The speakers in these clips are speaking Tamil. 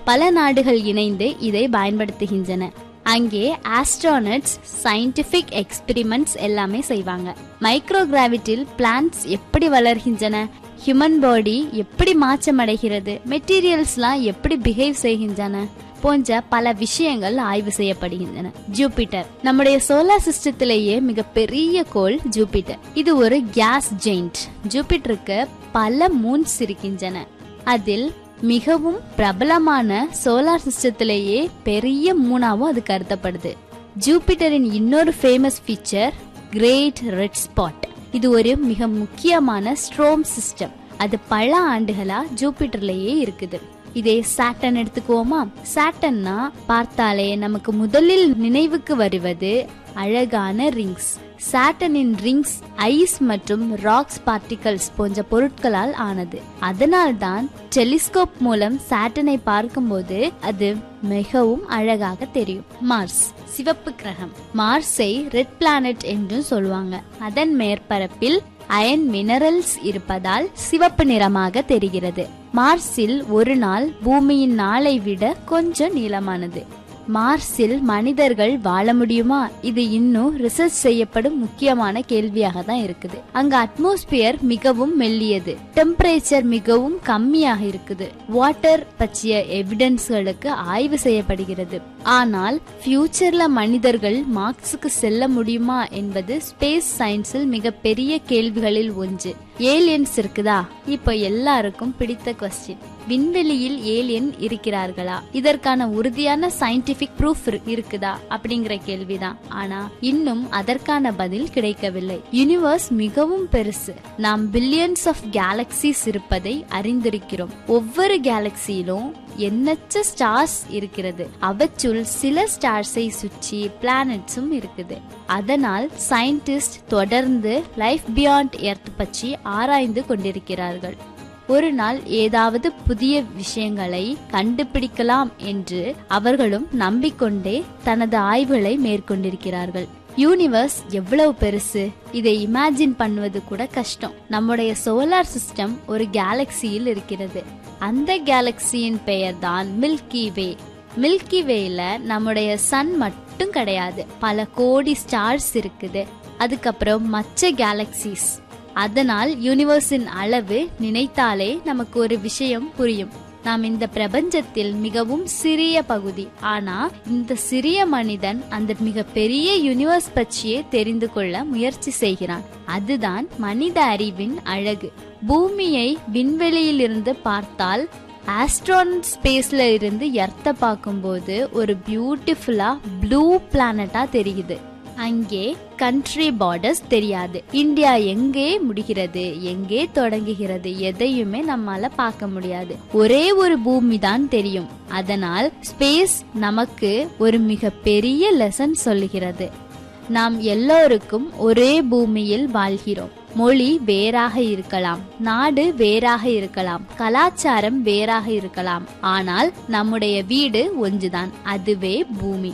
பல நாடுகள் இணைந்து இதை பயன்படுத்துகின்றன அங்கே ஆஸ்ட்ரானட்ஸ் சயின்டிபிக் எக்ஸ்பெரிமெண்ட்ஸ் எல்லாமே செய்வாங்க மைக்ரோ கிராவிட்டியில் பிளான்ட்ஸ் எப்படி வளர்கின்றன ஹியூமன் பாடி எப்படி மாற்றமடைகிறது மெட்டீரியல்ஸ்லாம் எப்படி பிஹேவ் செய்கின்றன போன்ற பல விஷயங்கள் ஆய்வு செய்யப்படுகின்றன ஜூபிட்டர் நம்முடைய சோலார் சிஸ்டத்திலேயே மிகப்பெரிய கோள் ஜூபிட்டர் இது ஒரு கேஸ் ஜெயிண்ட் ஜூபிட்டருக்கு பல மூன்ஸ் இருக்கின்றன அதில் மிகவும் பிரபலமான சோலார் சிஸ்டத்திலேயே பெரிய மூணாவும் அது கருதப்படுது ஜூபிட்டரின் இன்னொரு famous feature great red spot இது ஒரு மிக முக்கியமான ஸ்ட்ரோம் சிஸ்டம் அது பல ஆண்டுகளா ஜூபிட்டர்லயே இருக்குது இதே சாட்டன் எடுத்துக்குவோமா சாட்டன்னா பார்த்தாலே நமக்கு முதலில் நினைவுக்கு வருவது அழகான ரிங்ஸ் சாட்டனின் ரிங்ஸ் ஐஸ் மற்றும் ராக்ஸ் பார்ட்டிகல்ஸ் போன்ற பொருட்களால் ஆனது அதனால்தான் டெலிஸ்கோப் மூலம் சாட்டனை பார்க்கும்போது அது மிகவும் அழகாக தெரியும் மார்ஸ் சிவப்பு கிரகம் மார்ஸை ரெட் பிளானட் என்றும் சொல்லுவாங்க அதன் மேற்பரப்பில் அயன் மினரல்ஸ் இருப்பதால் சிவப்பு நிறமாக தெரிகிறது மார்ஸில் ஒரு நாள் பூமியின் நாளை விட கொஞ்சம் நீளமானது மார்ஸில் மனிதர்கள் வாழ முடியுமா இது இன்னும் ரிசர்ச் செய்யப்படும் முக்கியமான கேள்வியாக தான் இருக்குது அங்க அட்மாஸ்பியர் மிகவும் மெல்லியது டெம்பரேச்சர் மிகவும் கம்மியாக இருக்குது வாட்டர் பற்றிய எவிடன்ஸ்களுக்கு ஆய்வு செய்யப்படுகிறது ஆனால் ஃபியூச்சர்ல மனிதர்கள் மார்க்ஸுக்கு செல்ல முடியுமா என்பது ஸ்பேஸ் சயின்ஸில் மிகப்பெரிய கேள்விகளில் ஒன்று ஏலியன்ஸ் இருக்குதா இப்போ எல்லாருக்கும் பிடித்த கொஸ்டின் விண்வெளியில் ஏலியன் இருக்கிறார்களா இதற்கான உறுதியான சயின்டிபிக் ப்ரூஃப் இருக்குதா அப்படிங்கிற கேள்விதான் ஆனா இன்னும் அதற்கான பதில் கிடைக்கவில்லை யூனிவர்ஸ் மிகவும் பெருசு நாம் பில்லியன்ஸ் ஆஃப் கேலக்சிஸ் இருப்பதை அறிந்திருக்கிறோம் ஒவ்வொரு கேலக்சியிலும் எண்ணற்ற ஸ்டார்ஸ் இருக்கிறது அவற்றுள் சில ஸ்டார்ஸை சுற்றி பிளானட்ஸும் இருக்குது அதனால் சயின்டிஸ்ட் தொடர்ந்து லைஃப் பியாண்ட் எர்த் பற்றி ஆராய்ந்து கொண்டிருக்கிறார்கள் ஒரு நாள் ஏதாவது புதிய விஷயங்களை கண்டுபிடிக்கலாம் என்று அவர்களும் நம்பிக்கொண்டே தனது ஆய்வுகளை மேற்கொண்டிருக்கிறார்கள் யூனிவர்ஸ் எவ்வளவு பெருசு இதை இமேஜின் பண்ணுவது கூட கஷ்டம் நம்முடைய சோலார் சிஸ்டம் ஒரு கேலக்சியில் இருக்கிறது அந்த கேலக்சியின் பெயர் தான் மில்கி வே மில்கி வேல நம்முடைய சன் மட்டும் கிடையாது பல கோடி ஸ்டார்ஸ் இருக்குது அதுக்கப்புறம் மற்ற கேலக்சிஸ் அதனால் யூனிவர்ஸின் அளவு நினைத்தாலே நமக்கு ஒரு விஷயம் புரியும் நாம் இந்த பிரபஞ்சத்தில் மிகவும் சிறிய பகுதி ஆனா இந்த சிறிய மனிதன் அந்த மிக பெரிய யூனிவர்ஸ் பற்றியே தெரிந்து கொள்ள முயற்சி செய்கிறான் அதுதான் மனித அறிவின் அழகு பூமியை விண்வெளியில் இருந்து பார்த்தால் ஆஸ்ட்ரான் ஸ்பேஸ்ல இருந்து எர்த்த பார்க்கும்போது ஒரு பியூட்டிஃபுல்லா ப்ளூ பிளானட்டா தெரியுது அங்கே கண்ட்ரி பார்டர்ஸ் தெரியாது இந்தியா எங்கே முடிகிறது எங்கே தொடங்குகிறது எதையுமே நம்மால பார்க்க முடியாது ஒரே ஒரு பூமி தான் தெரியும் அதனால் ஸ்பேஸ் நமக்கு ஒரு மிக பெரிய லெசன் சொல்லுகிறது நாம் எல்லோருக்கும் ஒரே பூமியில் வாழ்கிறோம் மொழி வேறாக இருக்கலாம் நாடு வேறாக இருக்கலாம் கலாச்சாரம் வேறாக இருக்கலாம் ஆனால் நம்முடைய வீடு ஒன்றுதான் அதுவே பூமி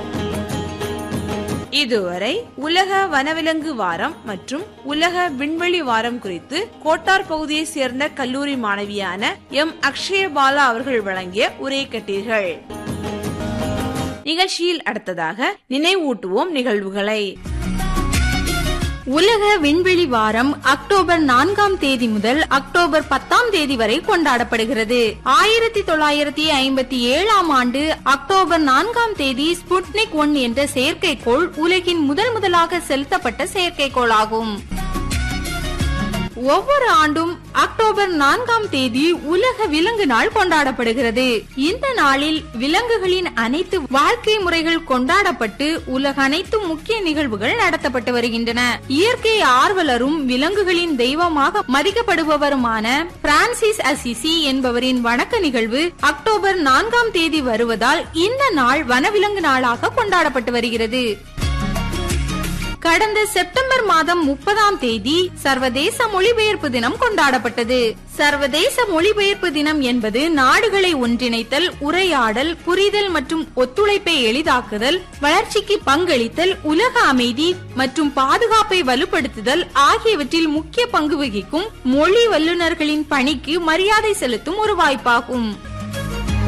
இதுவரை உலக வனவிலங்கு வாரம் மற்றும் உலக விண்வெளி வாரம் குறித்து கோட்டார் பகுதியை சேர்ந்த கல்லூரி மாணவியான எம் அக்ஷயபாலா அவர்கள் வழங்கிய உரை கட்டீர்கள் நிகழ்ச்சியில் அடுத்ததாக நினைவூட்டுவோம் நிகழ்வுகளை உலக விண்வெளி வாரம் அக்டோபர் நான்காம் தேதி முதல் அக்டோபர் பத்தாம் தேதி வரை கொண்டாடப்படுகிறது ஆயிரத்தி தொள்ளாயிரத்தி ஐம்பத்தி ஏழாம் ஆண்டு அக்டோபர் நான்காம் தேதி ஸ்புட்னிக் ஒன் என்ற செயற்கைக்கோள் உலகின் முதல் முதலாக செலுத்தப்பட்ட செயற்கைக்கோள் ஆகும் ஒவ்வொரு ஆண்டும் அக்டோபர் நான்காம் தேதி உலக விலங்கு நாள் கொண்டாடப்படுகிறது இந்த நாளில் விலங்குகளின் அனைத்து வாழ்க்கை முறைகள் கொண்டாடப்பட்டு உலக அனைத்து முக்கிய நிகழ்வுகள் நடத்தப்பட்டு வருகின்றன இயற்கை ஆர்வலரும் விலங்குகளின் தெய்வமாக மதிக்கப்படுபவருமான பிரான்சிஸ் அசிசி என்பவரின் வணக்க நிகழ்வு அக்டோபர் நான்காம் தேதி வருவதால் இந்த நாள் வனவிலங்கு நாளாக கொண்டாடப்பட்டு வருகிறது கடந்த செப்டம்பர் மாதம் முப்பதாம் தேதி சர்வதேச மொழிபெயர்ப்பு தினம் கொண்டாடப்பட்டது சர்வதேச மொழிபெயர்ப்பு தினம் என்பது நாடுகளை ஒன்றிணைத்தல் உரையாடல் புரிதல் மற்றும் ஒத்துழைப்பை எளிதாக்குதல் வளர்ச்சிக்கு பங்களித்தல் உலக அமைதி மற்றும் பாதுகாப்பை வலுப்படுத்துதல் ஆகியவற்றில் முக்கிய பங்கு வகிக்கும் மொழி வல்லுநர்களின் பணிக்கு மரியாதை செலுத்தும் ஒரு வாய்ப்பாகும்